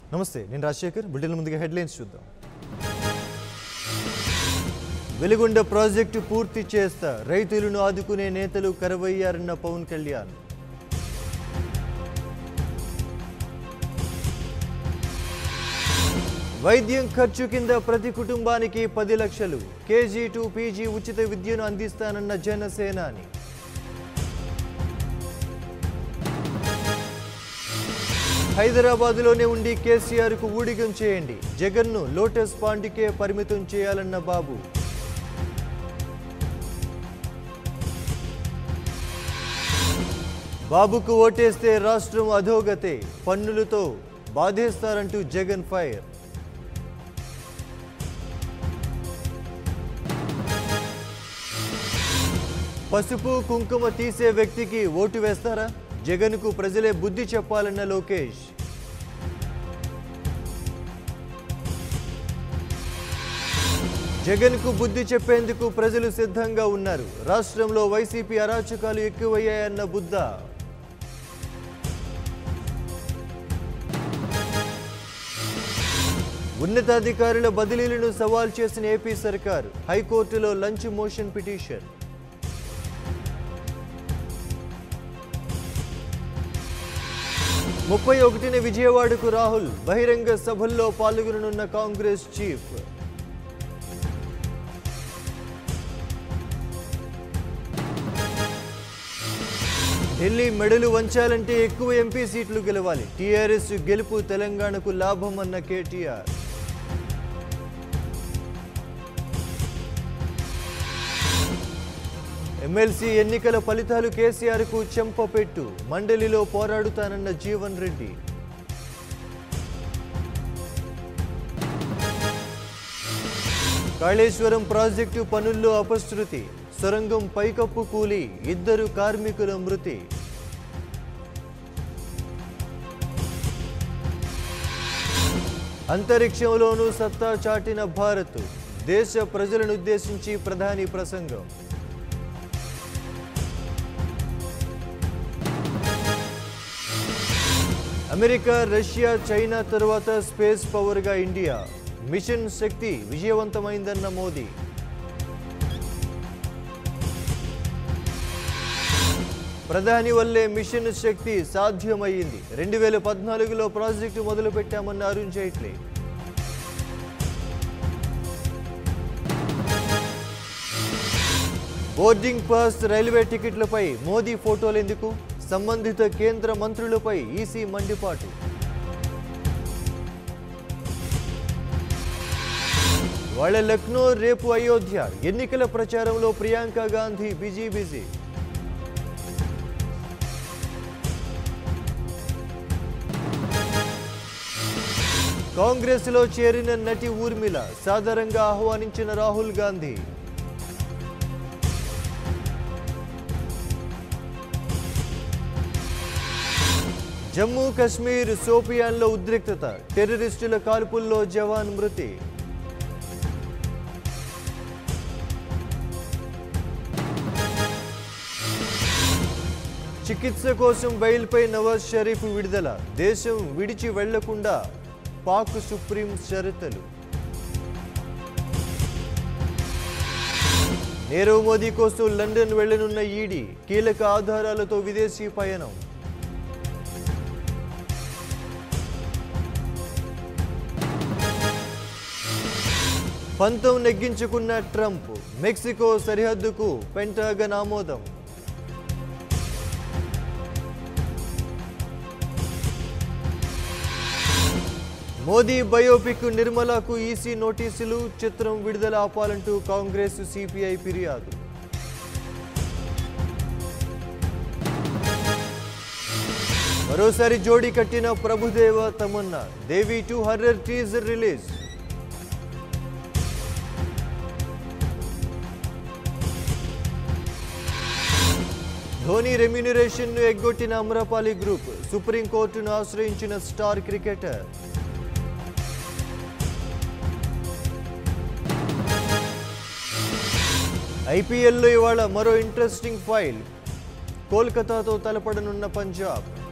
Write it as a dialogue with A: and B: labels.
A: నమస్తే నేను రాజశేఖర్ బులెటిన్ ముందుగా హెడ్లైన్స్ చూద్దాం వెలుగొండ ప్రాజెక్టు పూర్తి చేస్తా రైతులను ఆదుకునే నేతలు కరవయ్యారన్న పవన్ కళ్యాణ్ వైద్యం ఖర్చు కింద ప్రతి కుటుంబానికి పది లక్షలు కేజీ టు పీజీ ఉచిత విద్యను అందిస్తానన్న జనసేనాని హైదరాబాద్లోనే ఉండి కేసీఆర్కు ఊడిగం చేయండి జగన్ను లోటస్ పాండ్కే పరిమితం చేయాలన్న బాబు బాబుకు ఓటేస్తే రాష్ట్రం అధోగతే పన్నులతో బాధేస్తారంటూ జగన్ ఫైర్ పసుపు కుంకుమ తీసే వ్యక్తికి ఓటు వేస్తారా జగన్కు ప్రజలే బుద్ధి చెప్పాలన్న లోకేష్ జగన్కు బుద్ధి చెప్పేందుకు ప్రజలు సిద్ధంగా ఉన్నారు రాష్ట్రంలో వైసీపీ అరాచకాలు ఎక్కువయ్యాయన్న బుద్ధ ఉన్నతాధికారుల బదిలీలను సవాల్ చేసిన ఏపీ సర్కార్ హైకోర్టులో లంచ్ మోషన్ పిటిషన్ ముప్పై ఒకటిన విజయవాడకు రాహుల్ బహిరంగ సభల్లో పాల్గొననున్న కాంగ్రెస్ చీఫ్ ఢిల్లీ మెడలు వంచాలంటే ఎక్కువ ఎంపీ సీట్లు గెలవాలి టీఆర్ఎస్ గెలుపు తెలంగాణకు లాభం అన్న కేటీఆర్ ఎమ్మెల్సీ ఎన్నికల ఫలితాలు కేసీఆర్కు చెంపపెట్టు మండలిలో పోరాడుతానన్న జీవన్ రెడ్డి కాళేశ్వరం ప్రాజెక్టు పనుల్లో అపశృతి సొరంగం పైకప్పు కూలి ఇద్దరు కార్మికుల మృతి అంతరిక్షంలోనూ సత్తా చాటిన భారత్ దేశ ప్రజలను ఉద్దేశించి ప్రధాని ప్రసంగం అమెరికా రష్యా చైనా తరువాత స్పేస్ పవర్గా ఇండియా మిషన్ శక్తి విజయవంతమైందన్న మోదీ ప్రధాని వల్లే మిషన్ శక్తి సాధ్యమయ్యింది రెండు వేల పద్నాలుగులో ప్రాజెక్టు మొదలుపెట్టామన్న Arun Jaitley boarding pass railway టికెట్లపై మోదీ ఫోటోలు ఎందుకు సంబంధిత కేంద్ర మంత్రులపై ఈసీ మండిపాటు వాళ్ళ లక్నో రేపు అయోధ్య ఎన్నికల ప్రచారంలో ప్రియాంక గాంధీ బిజీ బిజీ కాంగ్రెస్లో చేరిన నటి ఊర్మిళ సాధారణంగా ఆహ్వానించిన రాహుల్ గాంధీ జమ్మూ కశ్మీర్ సోపియాన్లో ఉద్రిక్తత టెర్రరిస్టుల కాల్పుల్లో జవాన్ మృతి చికిత్స కోసం బయలుపై నవాజ్ షరీఫ్ విడుదల దేశం విడిచి వెళ్లకుండా పాక్ సుప్రీం షరతులు నీరవ్ మోదీ కోసం లండన్ వెళ్లనున్న ఈడీ కీలక ఆధారాలతో విదేశీ పయనం పంతం నెగ్గించుకున్న ట్రంప్ మెక్సికో సరిహద్దుకు పెంటాగన్ ఆమోదం మోదీ బయోపిక్ నిర్మలకు ఈసీ నోటీసులు చిత్రం విడుదల ఆపాలంటూ కాంగ్రెస్ సిపిఐ ఫిర్యాదు మరోసారి జోడీ కట్టిన Prabhudeva Tamannaah Devi two horror teaser release Dhoni remuneration ను ఎగ్గొట్టిన అమ్రపాలి గ్రూప్ సుప్రీంకోర్టును ఆశ్రయించిన స్టార్ క్రికెటర్ ఐపీఎల్లో ఇవాళ మరో ఇంట్రెస్టింగ్ ఫైల్ కోల్కతాతో తలపడనున్న పంజాబ్